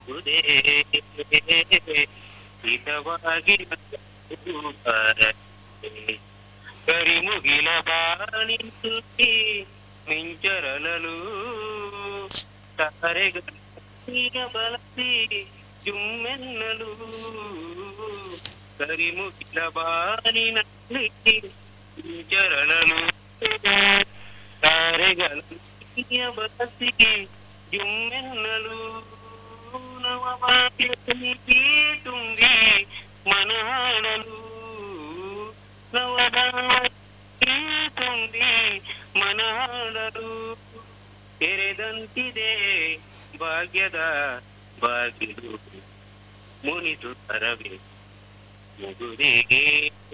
ಉದೇ ಹಿತವಾಗಿ ಬಾರದೆ. ಕರಿಮುಗಿಲ ಬಾಣಿ ಮಿಂಚರಲಲು ತಾರೆಗಳ ಬಳಸಿ ಜುಮ್ಮೆನ್ನಲು ಕರಿಮುಗಿಲ ಬಾಣಿನಲ್ಲಿ ಮಿಂಚರಲಲು ತಾರೆಗಳ ಬಳಸಿ ಜುಮ್ಮೆನ್ನಲು ನವಭಾಗ್ಯ ತುಂಬಿ ಮನಹಾಡಲು ನವಭಾಗ್ಯ ತುಂಬಿ ಮನಹಾಡಲು ತೆರೆದಂತಿದೆ ಭಾಗ್ಯದ ಬಾಗಿಲು ಮುನಿದು ತರವೇ ಮುಗುದಿಗೆ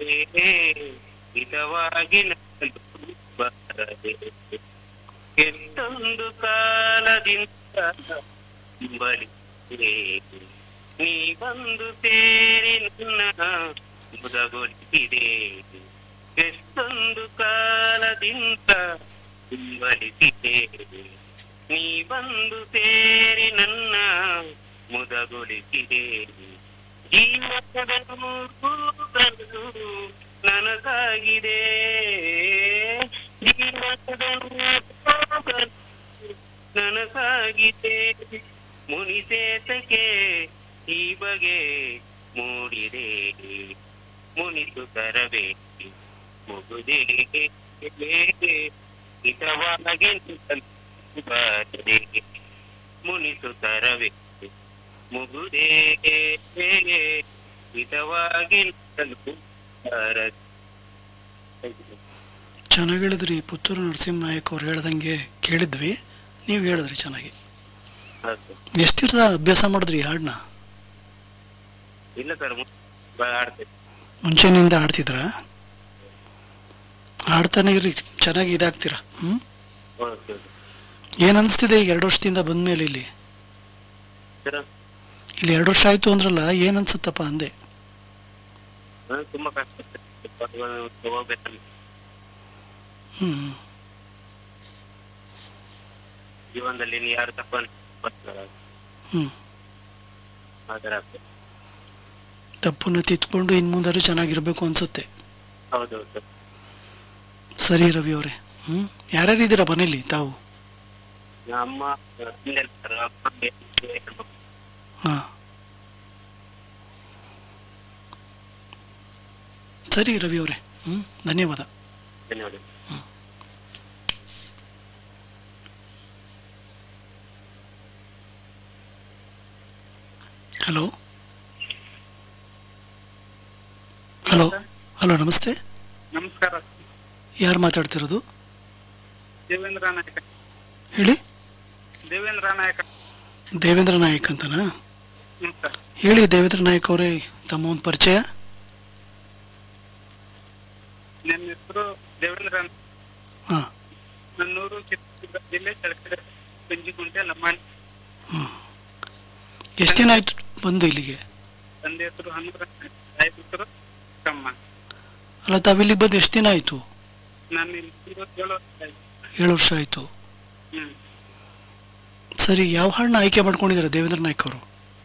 ಹಿತವಾಗಿ ನಗಲು ಬಾರದೆ ಎಷ್ಟೊಂದು ಕಾಲದಿಂದ ಬಳಿಸಿದೆ ನೀ ಬಂದು ಸೇರಿ ನನ್ನ ಮುದಗೊಳಿಸಿದೆ ಎಷ್ಟೊಂದು ಕಾಲದಿಂದ ಹಿಂಬಲಿಸಿದೆ ನೀ ಬಂದು ಸೇರಿ ನನ್ನ ಮುದಗೊಳಿಸಿದೆ ಜೀವನದ ಮೂರು ನನಗಾಗಿದೆ ಜೀವನದ ಮೂರು ನನಸಾಗಿದೆ ಮುನಿಸೇತಕ್ಕೆ ಈ ಬಗೆ ಮೂಡಿದೆ ಮುನಿಸು ತರಬೇಕು ಮುಗುದೇ ಹಿತವಾಗಿ ನಿಂತಲು ಬಾರದೆ ಮುನಿಸು ತರಬೇಕು ಮುಗುದೇ ಹಿತವಾಗಿ ನಿಂತಲು ಬಾರದೆ ಚೆನ್ನಾಗಿ ಹೇಳಿದ್ರಿ ಪುತ್ತೂರು ನರಸಿಂಹ ನಾಯಕ್ ಅವ್ರು ಹೇಳ್ದಂಗೆ ಕೇಳಿದ್ವಿ ನೀವು ಹೇಳಿದ್ರಿ ಚೆನ್ನಾಗಿ ಹೌದು ಎಷ್ಟಿರ್ತ ಅಭ್ಯಾಸ ಮಾಡಿದ್ರಿ ಈ ಹಾಡನ್ನ ಇಲ್ಲ ಸರ್ ಆಡ್ತೇನೆ ಮುಂಚೆನಿಂದ ಆಡ್ತಿದ್ರಾ ಆಡ್ತಾನೆ ಇರಿ ಚೆನ್ನಾಗಿ ಇದಾಗ್ತೀರಾ ಹ್ಞೂ ಓಕೆ ಏನು ಅನಿಸ್ತಿದೆ ಈಗ ಎರಡು ವರ್ಷದಿಂದ ಬಂದ್ಮೇಲೆ ಇಲ್ಲಿ ಸರ್ ಇಲ್ಲಿ ಎರಡು ವರ್ಷ ಆಯಿತು ಅಂದ್ರಲ್ಲ ಏನು ಅನ್ಸುತ್ತಪ್ಪ ಅಂದೆ ನಾನು ತುಂಬಾ ಕಷ್ಟ ಹೋಗ್ಬೇಕಂತ ಹ್ಞೂ ಜೀವನದಲ್ಲಿ ನೀವು ಯಾರು ತಪ್ಪನ್ನು ಬರ್ತಾರ ಹ್ಞೂ ಆ ಥರ ಆಗ್ತದೆ ತಪ್ಪನ್ನು ತಿದ್ಕೊಂಡು ಇನ್ನು ಮುಂದಾರು ಚೆನ್ನಾಗಿರ್ಬೇಕು ಅನ್ಸುತ್ತೆ ಹೌದೌದು ಸರ್ ಸರಿ ರವಿ ಅವರೇ ಹ್ಞೂ ಯಾರ್ಯಾರು ಇದ್ದೀರಾ ಮನೇಲಿ ತಾವು ನಮ್ಮ ಹಿಂದೆ ಸರ್ ಅಮ್ಮ ಹೇಳ್ಬೇಕು. ಹಾಂ ಸರಿ ರವಿ ಅವರೇ ಹ್ಞೂ ಧನ್ಯವಾದ ಧನ್ಯವಾದ ಹಲೋ ಹಲೋ ಹಲೋ ನಮಸ್ತೆ ನಮಸ್ಕಾರ ಯಾರು ಮಾತಾಡ್ತಿರೋದು ದೇವೇಂದ್ರ ನಾಯಕ ಹೇಳಿ ದೇವೇಂದ್ರ ನಾಯಕ ದೇವೇಂದ್ರ ನಾಯಕ್ ಅಂತನಾ ಹ್ಞೂ ಸರ್ ಹೇಳಿ ದೇವೇಂದ್ರ ನಾಯಕ್ ಅವರೇ ತಮ್ಮ ಒಂದು ಪರಿಚಯ ನನ್ನ ಹೆಸರು ದೇವೇಂದ್ರ ನಾಯಕ. ಹಾಂ ನನ್ನೂರು ಚಿತ್ರದುರ್ಗ ಜಿಲ್ಲೆ ಚಳ್ಳಕೆರೆ ಬೆಂಜಿಗುಂಟೆ ಲಂಬಾಣಿ ಎಷ್ಟು ದಿನ ಆಯ್ತು ಬಂದು ಇಲ್ಲಿಗೆ ತಂದೆ ಹೆಸರು ಹನುಮರ ತಾಯಿ ಹೆಸರು ಕಮ್ಮ ಅಲ್ಲ ತಾವಿಲ್ಲಿಗೆ ಬಂದು ಎಷ್ಟು ದಿನ ಆಯಿತು ನಾನು ಇಲ್ಲಿ ಏಳು ವರ್ಷ ಆಯ್ತು. ಏಳು ವರ್ಷ ಆಯಿತು ಹ್ಮ್ ಸರಿ ಯಾವ ಹಾಡನ್ನ ಆಯ್ಕೆ ಮಾಡ್ಕೊಂಡಿದ್ದಾರೆ ದೇವೇಂದ್ರ ನಾಯಕ್ ಅವರು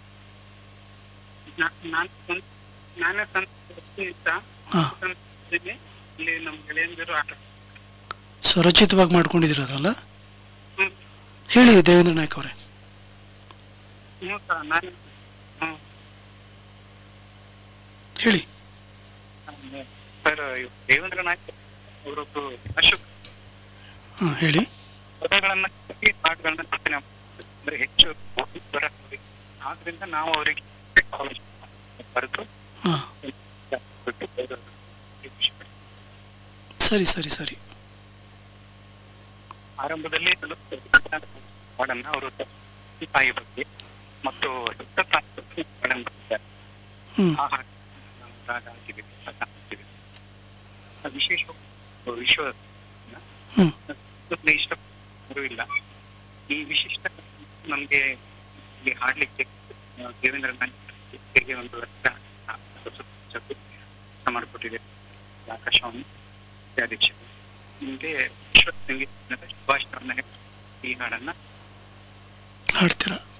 ನಾ- ನಾನು ಸ್ವಂತ- ನಾನೇ ಸ್ವಂತ ಇಷ್ಟ ಹಾಂ ಇದ್ದೀನಿ. ಇಲ್ಲಿ ನಮ್ಮ ಗೆಳೆಯಂದಿರು ಆಟ ಸ್ವರಚಿತವಾಗಿ ಮಾಡ್ಕೊಂಡಿದ್ದೀರಲ್ಲ ಹ್ಮ್ ಹೇಳಿ ದೇವೇಂದ್ರ ನಾಯಕ್ ಅವರೇ ಹ್ಞೂ ಸರ್ ನಾನು ಹ್ಞೂ ಹೇಳಿ ಸರ್ ಇವ್ರು ದೇವೇಂದ್ರ ನಾಯಕ್ ಅವರೊಬ್ಬರು ಅಶೋಕ್ ಹಾಂ ಹೇಳಿ ಪದಗಳನ್ನ ಕಟ್ಟಿ ಪಾಠಗಳನ್ನ ರಚನೆ ಮಾಡ್ತಾರೆ. ಅಂದ್ರೆ ಹೆಚ್ಚು ಬರ ಆದ್ರಿಂದ ನಾವು ಅವರಿಗೆ ಬರೆದು ಹಾಂ ಬಿಟ್ಟು ಬರೆದು ಸರಿ ಸರಿ ಸರಿ ಆರಂಭದಲ್ಲಿ ಹಾಡನ್ನ ಅವರು ತಾಯಿ ಬಗ್ಗೆ ಮತ್ತು ಸುತ್ತ ತಾಯಿ ಬಗ್ಗೆ ಹಾಡನ್ನ ಬರೆದಿದ್ದಾರೆ. ಹ್ಞೂ ಆ ಹಾಡು ನಾವು ರಾಗ ಹಾಕಿದ್ದೀವಿ, ರಾಗ ಹಾಕಿದ್ದೀವಿ. ಅದು ವಿಶೇಷ ವಿಶ್ವ ಹ್ಞೂ ಇಷ್ಟ ಇಲ್ಲ ಈ ವಿಶಿಷ್ಟ ನಮ್ಗೆ ಇಲ್ಲಿ ಹಾಡ್ಲಿಕ್ಕೆ ಆ, ದೇವೇಂದ್ರ ನಾಯ್ಕರಿಗೆ ಒಂದು ವರ್ಷ ಮಾಡಿಕೊಟ್ಟಿದೆ ಆಕಾಶವಾಣಿ ಅಧ್ಯಕ್ಷರು ನಿಮಗೆ ವಿಶ್ವ ಸಂಗೀತ ಶುಭಾಶಯವನ್ನು ಈ ಹಾಡನ್ನ ಹಾಡ್ತೀರಾ